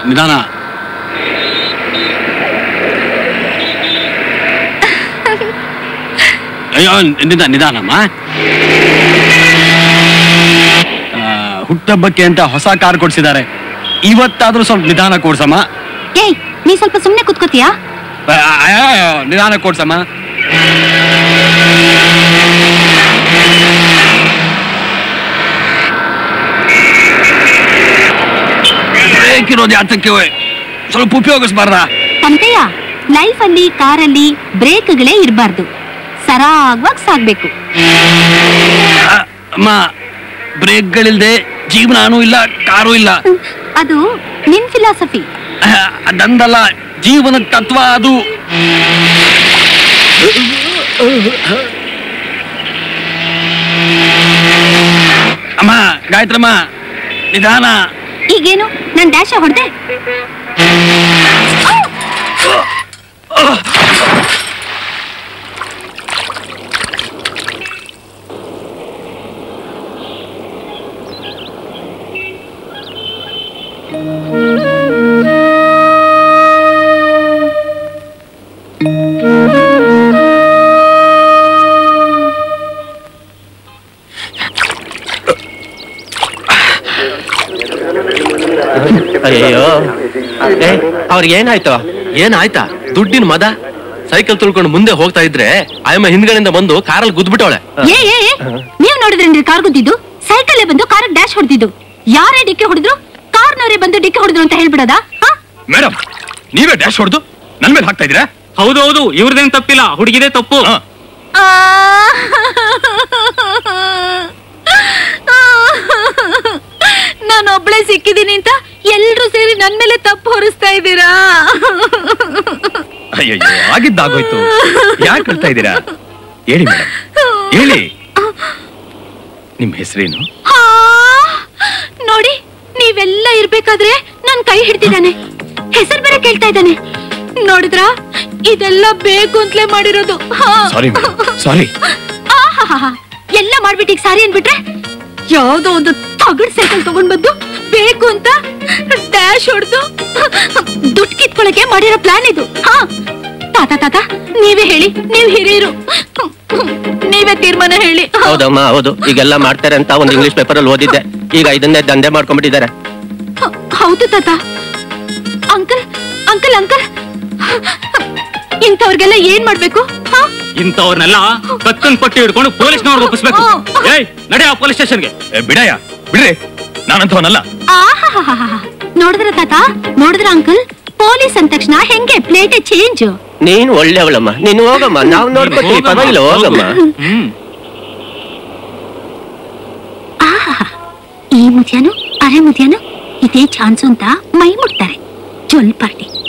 ನಿಧಾನ ಅಯ್ಯೋ ನಿಧಾನ ನಿಧಾನಮ್ಮ ಆ, ಹುಟ್ಟಹಬ್ಬಕ್ಕೆ ಅಂತ ಹೊಸ ಕಾರ್ ಕೊಡ್ಸಿದ್ದಾರೆ ಇವತ್ತಾದ್ರೂ ಸ್ವಲ್ಪ ನಿಧಾನ ಕೊಡ್ಸಮ್ಮ ಏಯ್ ನೀ ಸ್ವಲ್ಪ ಸುಮ್ನೆ ಕುತ್ಕೋತೀಯಾ ಆ, ಆ, ಆ, ನಿಧಾನ ಕೊಡ್ಸಮ್ಮ ಬ್ರೇಕ್ ಇರೋದು ಯಾತಕ್ಕೆ ಸ್ವಲ್ಪ ಉಪಯೋಗಿಸ್ಬಾರ್ದ ಕನಕಯ್ಯ ಲೈಫ್ ಅಲ್ಲಿ ಕಾರಲ್ಲಿ ಬ್ರೇಕ್ಗಳೇ ಇರಬಾರ್ದು ಸರಾಗವಾಗಿ ಸಾಗ್ಬೇಕು ಅಮ್ಮ ಬ್ರೇಕ್ಗಳಿಲ್ದೆ ಜೀವನಾನೂ ಇಲ್ಲ ಕಾರೂ ಇಲ್ಲ ಹ್ಮ್, ಅದು ನಿನ್ ಫಿಲಾಸಫಿ ಆ, ಅದಂದಲ್ಲ ಜೀವನ ತತ್ವ ಅದು ಅಮ್ಮ ಗಾಯತ್ರಮ್ಮ ನಿಧಾನ ಈಗೇನು ನಾನ್ ಡ್ಯಾಶ ಹೊಡೆದೆ ಅಯ್ಯೋ ಏ ಅವ್ರಿಗೆ ಏನಾಯ್ತು ಏನಾಯ್ತಾ ದುಡ್ಡಿನ ಮದ ಸೈಕಲ್ ತುಳ್ಕೊಂಡು ಮುಂದೆ ಹೋಗ್ತಾ ಇದ್ರೆ ಆಯಮ್ಮ ಹಿಂದ್ಗಡೆಯಿಂದ ಬಂದು ಕಾರಲ್ಲಿ ಗುದ್ಬಿಟ್ಟವಳೆ ಏ ಏ ಏ, ನೀವ್ ನೋಡಿದ್ರೇನ್ರಿ ಕಾರ್ ಗುದ್ದಿದ್ದು ಸೈಕಲ್ ಬಂದು ಕಾರ್ ಡ್ಯಾಶ್ ಹೊಡೆದಿದ್ದು ಯಾರೇ ಡಿಕ್ಕಿ ಹೊಡೆದ್ರು ಕಾರ್ನವರೇ ಬಂದು ಡಿಕ್ಕಿ ಹೊಡೆದ್ರು ಅಂತ ಹೇಳ್ಬಿಡೋದಾ ಹಾ? ಮೇಡಮ್ ನೀವೇ ಡ್ಯಾಶ್ ಹೊಡೆದು ನನ್ ಮೇಲೆ ಹಾಕ್ತಾ ಇದೀರಾ ಹೌದು ಹೌದು ಇವ್ರದೇನ್ ತಪ್ಪಿಲ್ಲ ಹುಡುಗಿದೇ ತಪ್ಪು ಹಾ. ಆ. ನಾನು ಒಬ್ಳೆ ಸಿಕ್ಕಿದೀನಿ ಅಂತ ಎಲ್ರೂ ಸೇರಿ ನನ್ ಮೇಲೆ ತಪ್ಪು ಹೊರಿಸ್ತಾ ಇದ್ದೀರಾ ಅಯ್ಯಯ್ಯೋ ಆಗಿದ್ದಾಗೋಯ್ತು ಯಾಕೆ ಹೇಳ್ತಾ ಇದ್ದೀರಾ ಹೇಳಿ ಮೇಡಮ್ ಹೇಳಿ ನಿಮ್ ಹೆಸರೇನು ಹಾ, ನೋಡಿ ನೀವೆಲ್ಲ ಇರ್ಬೇಕಾದ್ರೆ ನನ್ ಕೈ ಹಿಡ್ತಿದ್ದಾನೆ ಹೆಸರು ಬೇರೆ ಕೇಳ್ತಾ ಇದ್ದಾನೆ ನೋಡಿದ್ರ ಇದೆಲ್ಲ ಬೇಕು ಅಂತಲೇ ಮಾಡಿರೋದು ಹಾ. ಸಾರಿ ಮೇಡಮ್ ಸಾರಿ ಆಹಾಹಾಹಾ. ಎಲ್ಲ ಮಾಡ್ಬಿಟ್ಟು ಈಗ ಸಾರಿ ಅನ್ಬಿಟ್ರೆ ಯಾವ್ದೋ ಒಂದು ತಗಡ್ ಸೈಕಲ್ ತಗೊಂಡ್ ಬಂದು ಬೇಕು ಅಂತ ಡ್ಯಾಶ್ ಹೊಡೆದು ದುಡ್ಡು ಕಿತ್ಕೊಳಕ್ಕೆ ಮಾಡಿರೋ ಪ್ಲಾನ್ ಇದು ಹಾ ತಾತ ತಾತ ನೀವೇ ಹೇಳಿ ನೀವ್ ಹಿರಿಯರು ನೀವೇ ತೀರ್ಮಾನ ಹೇಳಿ ಹೌದಮ್ಮ ಹೌದು ಈಗೆಲ್ಲ ಮಾಡ್ತಾರೆ ಅಂತ ಒಂದು ಇಂಗ್ಲಿಷ್ ಪೇಪರ್ ಅಲ್ಲಿ ಓದಿದ್ದೆ ಈಗ ಇದನ್ನೇ ದಂಧೆ ಮಾಡ್ಕೊಂಡ್ಬಿಟ್ಟಿದ್ದಾರೆ ಹ- ಹೌದು ತಾತ ಅಂಕಲ್ ಅಂಕಲ್ ಅಂಕಲ್ ಇಂಥವ್ರಿಗೆಲ್ಲ ಏನ್ ಮಾಡ್ಬೇಕು ಹಾ ಇಂಥವ್ರನ್ನೆಲ್ಲ ಕತ್ತನ್ ಪಟ್ಟಿ ಹಿಡ್ಕೊಂಡು ಪೊಲೀಸ್ನವ್ರಿಗೆ ಒಪ್ಪಿಸ್ಬೇಕು ಏಯ್ ನಡೆ ಆ ಪೊಲೀಸ್ ಸ್ಟೇಷನ್ಗೆ ಏ, ಬಿಡಯ್ಯ ಬಿಡ್ರಿ ನಾನಂತವನಲ್ಲ ಆಹಾಹಾಹಾಹಾ. ನೋಡಿದ್ರ ತಾತ ನೋಡಿದ್ರ ಅಂಕಲ್ ಪೊಲೀಸ್ ಅಂದ ತಕ್ಷಣ ಹೆಂಗೆ ಪ್ಲೇಟೆ ಚೇಂಜ್ ನೀನ್ ಒಳ್ಳೆಯವಳಮ್ಮ ನೀನ್ ಹೋಗಮ್ಮ ನಾವ್ ನೋಡ್ಕೊತೀವಿ ಪರವಾಗಿಲ್ಲ ಹೋಗಮ್ಮ ಹ್ಮ್ ಆಹಾಹಾ. ಈ ಮುದ್ಯಾನು ಅರೆ ಮುದ್ಯಾನು ಇದೇ ಚಾನ್ಸು ಅಂತ ಮೈ ಮುಟ್ತಾರೆ ಜೊಲ್ ಪಾರ್ಟಿ